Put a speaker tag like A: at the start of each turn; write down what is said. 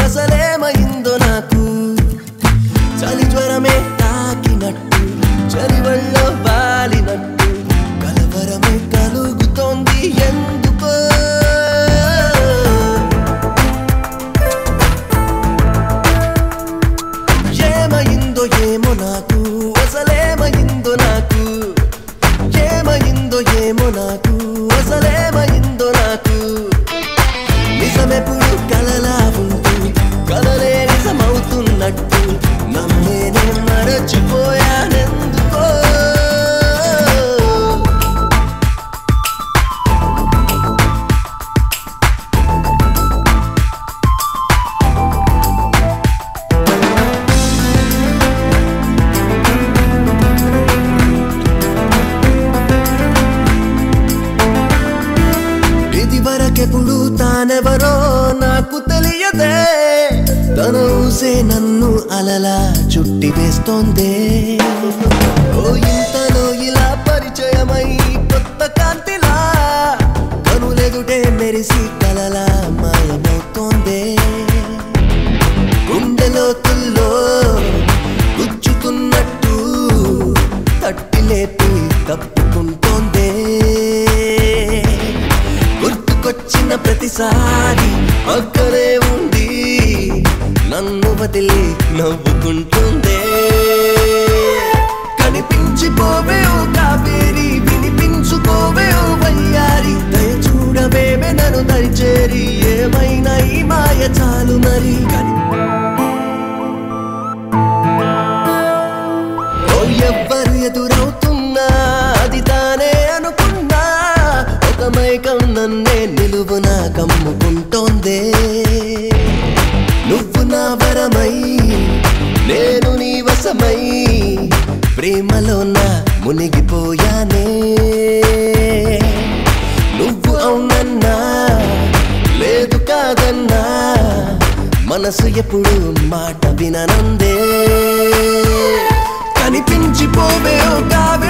A: అసలేమైందో నాకు చలి జ్వరమే తాకినట్టు చలివల్లో వాలినట్టు కలవరమే కలుగుతోంది ఎందుకో ఏమైందో ఏమో నాకు అసలేమైందో నాకు ఏమైందో ఏమో నాకు అసలేమైందో నాకు నిజమెప్పుడు కలలా ఉంటూ కలలే నిజమవుతున్నట్టు నమ్మేనే మరచిపోయానెందుకో ఇది వరకెప్పుడు తానెవరో నాకు తెలియదే తన ఊసే నన్ను అలలా చుట్టి వేస్తోందే ఓ ఇంతలో ఇలా పరిచయమై కొత్త కాంతిలా కనులెదుటే మెరిసి కలలా మాయమవుతోందే గుండెలోతుల్లో గుచ్చుతున్నట్టు తట్టి లేపి తప్పుకుంటోందే గుర్తుకొచ్చిన ప్రతిసారి అక్కడే ఉండి నన్ను వదిలి నవ్వుకుంటుందే కనిపించిపోవే ఓ కావేరి వినిపించుకోవే ఓ వయ్యారి దయ చూడవేమే నన్ను దరిచేరి ఏమైనా ఈ మాయ చాలు మరి కని ఓ ఎవ్వరు ఎదురవుతున్నా అది తానే అనుకున్నా ఒక మైకం నన్నే నిలువున కమ్ముకుంటోందే నువ్వు నా వరమై నేను నీ వశమై ప్రేమలో నా మునిగిపోయానే నువ్వు అవునన్నా లేదు కాదన్నా మనసు ఎప్పుడు మాట విననందే కనిపించిపోవే ఓ కావే